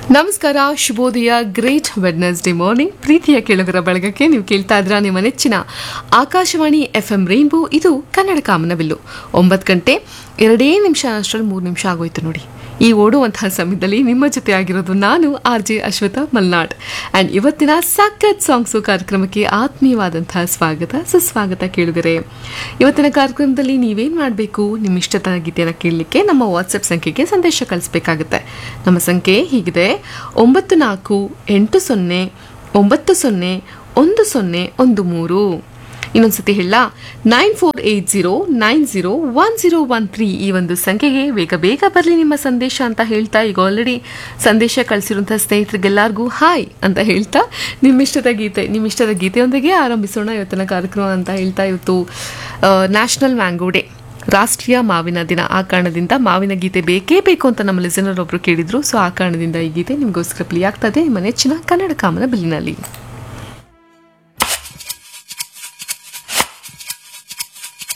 ನಮಸ್ಕಾರ ಶುಭೋದಯ great Wednesday morning ಪ್ರೀತಿಯ ಕೇಳುಗರ ಬಳಗಕ್ಕೆ ನೀವು ಕೇಳ್ತಾ ಇದ್ರ ನಿಮ್ಮ ನೆಚ್ಚಿನ ಆಕಾಶವಾಣಿ ಎಫ್ ಎಂ ರೈನ್ಬೋ ಇದು ಕನ್ನಡ ಕಾಮನಬಿಲ್ಲು ಒಂಬತ್ತು ಗಂಟೆ ಎರಡೇ ನಿಮಿಷ ಅಷ್ಟರಲ್ಲಿ ಮೂರು ನಿಮಿಷ ಆಗೋಯ್ತು ನೋಡಿ ಈ ಓಡುವಂತಹ ಸಮಯದಲ್ಲಿ ನಿಮ್ಮ ಜೊತೆ ಆಗಿರೋದು ನಾನು R J Ashwatha Malnad and ಇವತ್ತಿನ ಸಖತ್ ಸಾಂಗ್ಸು ಕಾರ್ಯಕ್ರಮಕ್ಕೆ ಆತ್ಮೀಯವಾದಂತಹ ಸ್ವಾಗತ ಸುಸ್ವಾಗತ ಕೇಳುಗರೆ ಇವತ್ತಿನ ಕಾರ್ಯಕ್ರಮದಲ್ಲಿ ನೀವೇನು ಮಾಡಬೇಕು ನಿಮ್ಮ ಇಷ್ಟದ ಗೀತೆಯನ್ನು ಕೇಳಲಿಕ್ಕೆ ನಮ್ಮ ವಾಟ್ಸಪ್ ಸಂಖ್ಯೆಗೆ ಸಂದೇಶ ಕಳಿಸ್ಬೇಕಾಗುತ್ತೆ ನಮ್ಮ ಸಂಖ್ಯೆ ಹೀಗಿದೆ ಒಂಬತ್ತು ನಾಲ್ಕು ಎಂಟು ಸೊನ್ನೆ ಒಂಬತ್ತು ಸೊನ್ನೆ ಒಂದು ಸೊನ್ನೆ ಒಂದು ಮೂರು ಇನ್ನೊಂದ್ಸತಿ ಹೇಳ nine four eight zero nine zero one zero one three ಈ ಒಂದು ಸಂಖ್ಯೆಗೆ ಬೇಗ ಬೇಗ ಬರಲಿ ನಿಮ್ಮ ಸಂದೇಶ ಅಂತ ಹೇಳ್ತಾ ಈಗ ಆಲ್ರೆಡಿ ಸಂದೇಶ ಕಳಿಸಿರುವಂಥ ಸ್ನೇಹಿತರಿಗೆಲ್ಲರಿಗೂ ಹಾಯ್ ಅಂತ ಹೇಳ್ತಾ ನಿಮ್ಮಿಷ್ಟದ ಗೀತೆ ನಿಮ್ಮಿಷ್ಟದ ಗೀತೆಯೊಂದಿಗೆ ಆರಂಭಿಸೋಣ ಇವತ್ತಿನ ಕಾರ್ಯಕ್ರಮ ಅಂತ ಹೇಳ್ತಾ ಇವತ್ತು ನ್ಯಾಷನಲ್ ಮ್ಯಾಂಗೋ ಡೇ ರಾಷ್ಟ್ರೀಯ ಮಾವಿನ ದಿನ ಆ ಕಾರಣದಿಂದ ಮಾವಿನ ಗೀತೆ ಬೇಕೇ ಬೇಕು ಅಂತ ನಮ್ಮ ಲಿಸನರ್ ಒಬ್ರು ಕೇಳಿದ್ರು ಸೊ ಆ ಕಾರಣದಿಂದ ಈ ಗೀತೆ ನಿಮಗೋಸ್ಕರ ಪ್ಲೇ ಆಗ್ತದೆ ನಿಮ್ಮ ನೆಚ್ಚಿನ ಕನ್ನಡ ಕಾಮನ ಬಿಲ್ಲಿನಲ್ಲಿ